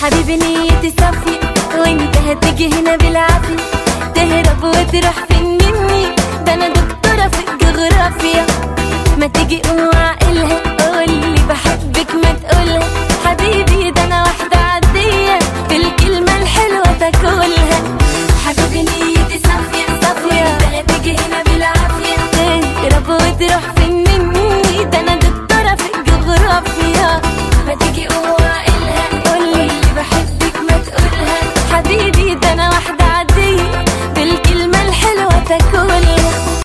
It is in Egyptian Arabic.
حبيبي نيتي صافية وانت هتيجي هنا بالعافية تهرب وتروح فين مني ده انا دكتورة في الجغرافيا